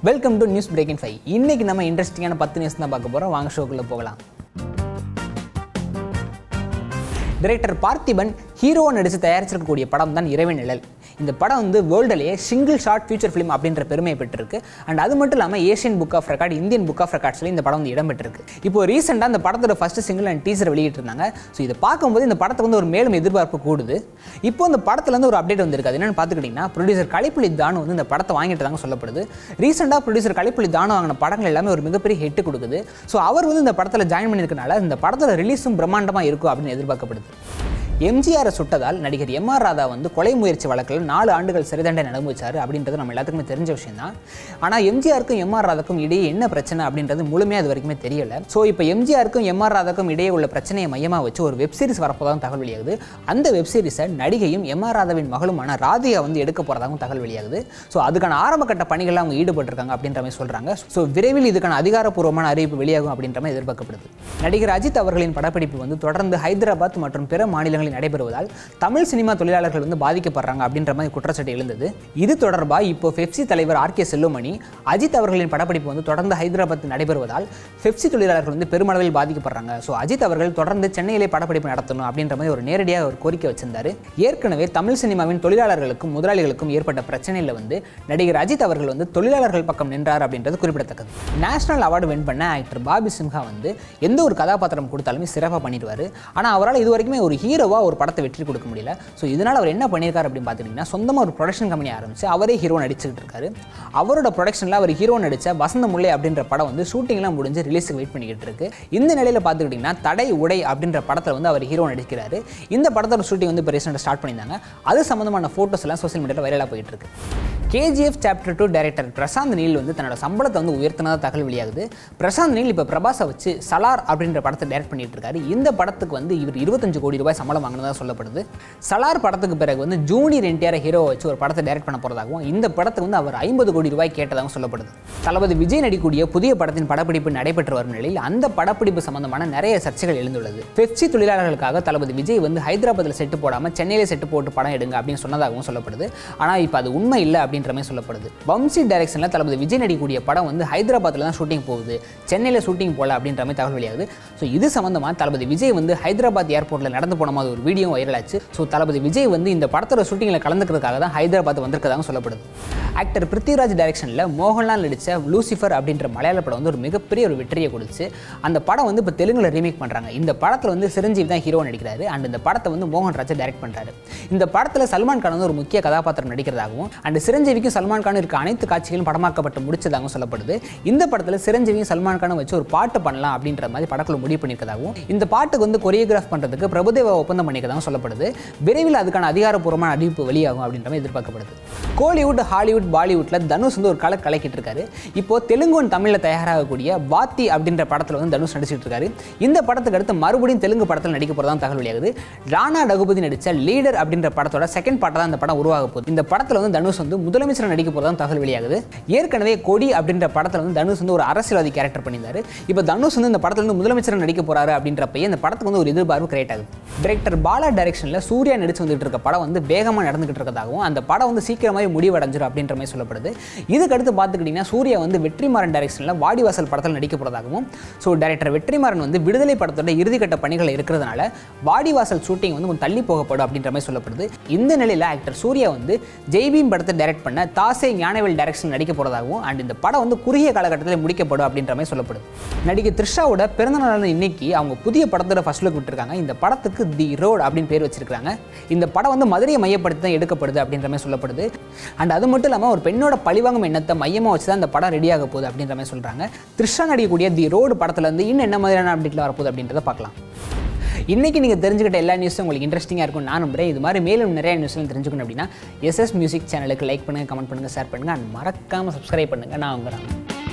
welcome to news breaking five இன்னைக்கு நம்ம இன்ட்ரெஸ்டிங்கான பத்து நியூஸ் தான் பார்க்க போகிறோம் வாங்க ஷோக்குள்ளே போகலாம் டைரக்டர் பார்த்திபன் ஹீரோவை நடித்து தயாரிச்சிருக்கக்கூடிய படம் தான் இரவின் நிழல் இந்த படம் வந்து வேர்ல்டுலேயே சிங்கிள் ஷார்ட் ஃபியூச்சர் ஃபிலிம் அப்படின்ற பெருமையை பெற்றிருக்கு அண்ட் அது மட்டும் இல்லாமல் Asian book of record Indian book of ரெக்கார்ட்ஸ்ல இந்த படம் வந்து இடம் பெற்றிருக்கு இப்போ ரீசெண்டாக அந்த படத்தோட ஃபர்ஸ்ட் சிங்கிள் அண்ட் டீசர் வெளியிட்டிருந்தாங்க ஸோ இதை பார்க்கும்போது இந்த படத்தை வந்து ஒரு மேலும் எதிர்பார்ப்பு கூடுது இப்போ இந்த படத்துல இருந்து ஒரு அப்டேட் வந்திருக்கு அது என்னன்னு பார்த்துக்கிட்டிங்கன்னா ப்ரொடியூசர் கலைப்புலி தானு வந்து இந்த படத்தை வாங்கிட்டு தாங்க சொல்லப்படுது ரீசெண்டாக ப்ரொடியூசர் கலைப்புலி தானு வாங்கின படங்கள் எல்லாமே ஒரு மிகப்பெரிய ஹிட் கொடுக்குது ஸோ அவர் வந்து இந்த படத்தில் ஜாயின் பண்ணியிருக்கனால இந்த படத்தோட ரிலீஸும் பிரம்மாண்டமாக இருக்கும் அப்படின்னு எதிர்பார்க்கப்படுது எம்ஜிஆரை சுட்டதால் நடிகர் எம் ஆர் ராதா வந்து கொலை முயற்சி வழக்கில் நாலு ஆண்டுகள் சிறை தண்டனை அனுபவிச்சார் அப்படின்றது நம்ம எல்லாத்துக்குமே தெரிஞ்ச விஷயம் தான் ஆனால் எம்ஜிஆருக்கும் எம் ஆர் ராதாக்கும் இடையே என்ன பிரச்சனை அப்படின்றது முழுமையாக அது வரைக்குமே தெரியல ஸோ இப்போ எம்ஜிஆருக்கும் எம் ஆர் ராதாக்கும் இடையே உள்ள பிரச்சனையை மையமாக வச்சு ஒரு வெப் சீரிஸ் வரப்போதான் தகவல் வெளியாகுது அந்த வெப் சீரிஸை நடிகையும் எம் ஆர் ராதாவின் மகளுமான ராதிகா வந்து எடுக்க போகிறதாகவும் தகவல் வெளியாகுது ஸோ அதுக்கான ஆரம்ப கட்ட பணிகளில் அவங்க ஈடுபட்டிருக்காங்க அப்படின்ற மாதிரி சொல்கிறாங்க ஸோ விரைவில் இதுக்கான அதிகாரப்பூர்வமான அறிவிப்பு வெளியாகும் அப்படின்ற மாதிரி எதிர்பார்க்கப்படுது நடிகர் அஜித் அவர்களின் படப்பிடிப்பு வந்து தொடர்ந்து ஹைதராபாத் மற்றும் பிற மாநிலங்களில் நடைபெறுவதால் தமிழ் சினிமா தொழிலாளர்கள் வந்து பாதிக்கப்படுறாங்க அப்படின்ற மாதிரி குற்றச்சாட்டு எழுந்தது இது தொடர்பாக இப்போ பெப்சி தலைவர் ஆர் கே செல்லுமணி அஜித் அவர்களின் படப்பிடிப்பு வந்து தொடர்ந்து ஹைதராபாத் நடைபெறுவதால் பெப்சி தொழிலாளர்கள் வந்து பெருமளவில் பாதிக்கப்படுறாங்க ஸோ அஜித் அவர்கள் தொடர்ந்து சென்னையிலே படப்பிடிப்பு நடத்தணும் அப்படின்ற மாதிரி ஒரு நேரடியாக ஒரு கோரிக்கை வச்சிருந்தாரு ஏற்கனவே தமிழ் சினிமாவின் தொழிலாளர்களுக்கும் முதலாளிகளுக்கும் ஏற்பட்ட பிரச்சனையில் வந்து நடிகர் அஜித் அவர்கள் வந்து தொழிலாளர்கள் பக்கம் நின்றார் அப்படின்றது குறிப்பிடத்தக்கது நேஷனல் அவார்டு வின் பண்ண ஆக்டர் பாபி சிம்ஹா வந்து எந்த ஒரு கதாபாத்திரம் கொடுத்தாலுமே சிறப்பாக பண்ணிடுவார் ஆனால் அவரால் இது வரைக்குமே ஒரு ஹீரோவாக ஒரு படத்தை வெற்றி கொடுக்க முடியல ஸோ இதனால் அவர் என்ன பண்ணியிருக்காரு அப்படின்னு பார்த்துட்டிங்கன்னா சொந்தமாக ஒரு ப்ரொடக்ஷன் கம்பெனி ஆரம்பிச்சு அவரே ஹீரோ நடிச்சுக்கிட்டு இருக்காரு அவரோட ப்ரொடக்ஷனில் அவர் ஹீரோ நடித்த வசந்த முல்லை அப்படின்ற படம் வந்து ஷூட்டிங்லாம் முடிஞ்சு ரிலீஸுக்கு வெயிட் பண்ணிக்கிட்டு இருக்கு இந்த நிலையில் பார்த்துக்கிட்டிங்கன்னா தடை உடை அப்படின்ற படத்தில் வந்து அவர் ஹீரோ நடிக்கிறாரு இந்த படத்தோட ஷூட்டிங் வந்து இப்போ ரீசெண்டாக ஸ்டார்ட் பண்ணியிருந்தாங்க அது சம்மந்தமான ஃபோட்டோஸ் எல்லாம் சோஷியல் மீடியாவில் வைரலாக போயிட்டு இருக்கு KGF chapter two director Prashanth Neel வந்து தன்னோட சம்பளத்தை வந்து உயர்த்தினதா தகவல் வெளியாகுது பிரசாந்த் நீல் இப்போ பிரபாஸை வச்சு சலார் அப்படின்ற படத்தை டைரக்ட் பண்ணிட்டு இருக்காரு இந்த படத்துக்கு வந்து இவர் இருபத்தஞ்சு கோடி ரூபாய் சம்பளம் வாங்கினதா சொல்லப்படுது சலார் படத்துக்கு பிறகு வந்து ஜூனியர் என்டிஆர் ஹீரோவை வச்சு ஒரு படத்தை டைரக்ட் பண்ண போகிறதாகவும் இந்த படத்துக்கு வந்து அவர் ஐம்பது கோடி ரூபாய் கேட்டதாகவும் சொல்லப்படுது தளபதி விஜய் நடிக்கக்கூடிய புதிய படத்தின் படப்பிடிப்பு நடைபெற்று வரும் நிலையில் அந்த படப்பிடிப்பு சம்பந்தமான நிறைய சர்ச்சைகள் எழுந்துள்ளது பெப்சி தொழிலாளர்களுக்காக தளபதி விஜய் வந்து ஹைதராபாத்தில் செட்டு போடாமல் சென்னையில செட்டு போட்டு படம் எடுங்க அப்படின்னு சொன்னதாகவும் சொல்லப்படுது ஆனால் இப்போ அது உண்மை இல்லை அப்படின்ற மாதிரி சொல்லப்படுது வம்சி டைரக்ஷனில் தளபதி விஜய் நடிக்கக்கூடிய படம் வந்து ஹைதராபாத்தில் தான் ஷூட்டிங் போகுது சென்னையில் ஷூட்டிங் போகல அப்படின்ற மாதிரி தகவல் வெளியாகுது ஸோ இது சம்மந்தமாக தளபதி விஜய் வந்து ஹைதராபாத் ஏர்போர்ட்டில் நடந்து போன மாதிரி ஒரு வீடியோ வைரல் ஆச்சு ஸோ தளபதி விஜய் வந்து இந்த படத்தோட ஷூட்டிங்கில் கலந்துக்கிறதுக்காக தான் ஹைதராபாத் வந்திருக்கதாக சொல்லப்படுது ஆக்டர் பிருத்திவிராஜ் டைரக்ஷனில் மோகன்லால் நடித்த லூசிஃபர் அப்படின்ற மலையாள படம் வந்து ஒரு மிகப்பெரிய ஒரு வெற்றியை கொடுத்து அந்த படம் வந்து இப்போ தெலுங்குல ரீமேக் பண்ணுறாங்க இந்த படத்தில் வந்து சிரஞ்சீவி தான் ஹீரோ நடிக்கிறாரு அண்ட் இந்த படத்தை வந்து மோகன் ராஜா டைரக்ட் பண்ணுறாரு இந்த படத்தில் சல்மான் கான் வந்து ஒரு முக்கிய கதாபாத்திரம் நடிக்கிறதாகவும் அண்ட் சிரஞ்சீவிக்கும் சல்மான் கான் இருக்க அனைத்து காட்சிகளும் படமாக்கப்பட்டு முடிச்சதாகவும் சொல்லப்படுது இந்த படத்தில் சிரஞ்சீவியும் சல்மான் கானும் வச்சு ஒரு பாட்டு பண்ணலாம் அப்படின்ற மாதிரி படக்குழு முடிவு பண்ணியிருக்கதாகவும் இந்த பாட்டுக்கு வந்து கொரியோகிராஃப் பண்ணுறதுக்கு பிரபுதேவா ஒப்பந்தம் பண்ணியிருக்கதாகவும் சொல்லப்படுது விரைவில் அதுக்கான அதிகாரப்பூர்வமான அறிவிப்பு வெளியாகும் அப்படின்ற மாதிரி எதிர்பார்க்கப்படுது கோலிவுட் ஹாலிவுட் பாலிவுட்டில் தனுஷ் வந்து ஒரு கலை கலக்கிட்டு இருக்காரு இப்போ தெலுங்கு and தமிழில் தயாராகக்கூடிய பாத்தி அப்படின்ற படத்தில் வந்து தனுஷ் நடிச்சிட்டு இருக்காரு இந்த படத்துக்கு அடுத்து மறுபடியும் தெலுங்கு படத்தில் நடிக்க போகிறதா தகவல் வெளியாகுது ராணா ரகுபதி நடித்த லீடர் அப்படின்ற படத்தோட செகண்ட் பார்ட்டாக தான் இந்த படம் உருவாக போகுது இந்த படத்தில் வந்து தனுஷ் வந்து முதலமைச்சர் நடிக்க போகிறதா தகவல் வெளியாகுது ஏற்கனவே கொடி அப்படின்ற படத்தில் வந்து தனுஷ் வந்து ஒரு அரசியல்வாதி கேரக்டர் பண்ணியிருந்தாரு இப்போ தனுஷ் வந்து இந்த படத்தில் வந்து முதலமைச்சர் நடிக்க போறாரு அப்படின்றப்பயே இந்த படத்துக்கு வந்து ஒரு எதிர்பார்ப்பு கிரியேட் ஆகுது டிரெக்டர் பாலா டைரக்ஷனில் சூர்யா நடிச்சு வந்துட்டு இருக்க படம் வந்து வேகமாக நடந்துகிட்டு இருக்கதாகவும் அந்த படம் வந்து சீக்கிரமாகவே முடிவடைஞ்சிரும் அப்படின்ற மாதிரி சொல்லப்படுது இதுக்கு அடுத்து பார்த்துக்கிட்டிங்கன்னா சூர்யா வந்து வெற்றிமாறன் டைரக்ஷனில் வாடிவாசல் படத்தில் நடிக்க போகிறதாகவும் ஸோ டைரக்டர் வெற்றிமாறன் வந்து விடுதலை படத்தோட இறுதிக்கட்ட பணிகள் இருக்கிறதுனால வாடிவாசல் ஷூட்டிங் வந்து கொஞ்சம் தள்ளி போகப்படும் அப்படின்ற மாதிரி சொல்லப்படுது இந்த நிலையில் ஆக்டர் சூர்யா வந்து ஜெய்பீம் படத்தை டைரக்ட் பண்ண தாசே ஞானவேல் டைரக்ஷன் நடிக்க போகிறதாகவும் அண்ட் இந்த படம் வந்து குறுகிய காலகட்டத்தில் முடிக்கப்படும் அப்படின்ற மாதிரி சொல்லப்படுது நடிகை த்ரிஷாவோட பிறந்த நாளான இன்னைக்கு அவங்க புதிய படத்தோட ஃபர்ஸ்ட் லுக் விட்டுருக்காங்க இந்த படத்துக்கு தி ரோட் அப்படின்னு பேர் வச்சிருக்காங்க இந்த படம் வந்து மதுரையை மையப்படுத்தி தான் எடுக்கப்படுது அப்படின்ற மாதிரி சொல்லப்படுது அண்ட் அது மட்டும் இல்லாமல் ஒரு பெண்ணோட பழிவாங்கும் எண்ணத்தை மையமாக வச்சு தான் இந்த படம் ரெடியாக போகுது அப்படின்ற மாதிரி சொல்கிறாங்க த்ரிஷா நடிக்கக்கூடிய தி ரோடு படத்துல இருந்து இன்னும் என்ன மாதிரியான அப்டேட்டில் வரப்போகுது அப்படின்றத பார்க்கலாம் இன்றைக்கி நீங்கள் தெரிஞ்சுக்கிட்ட எல்லா நியூஸும் உங்களுக்கு இன்ட்ரெஸ்டிங்காக இருக்கும் நான் நம்புறேன் இது மாதிரி மேலும் நிறைய நியூஸ்லாம் தெரிஞ்சுக்கணும் அப்படின்னா எஸ்எஸ் மியூசிக் சேனலுக்கு லைக் பண்ணுங்கள் கமெண்ட் பண்ணுங்கள் ஷேர் பண்ணுங்கள் அண்ட் மறக்காமல் சப்ஸ்கிரைப் பண்ணுங்கள் நான் உங்கள்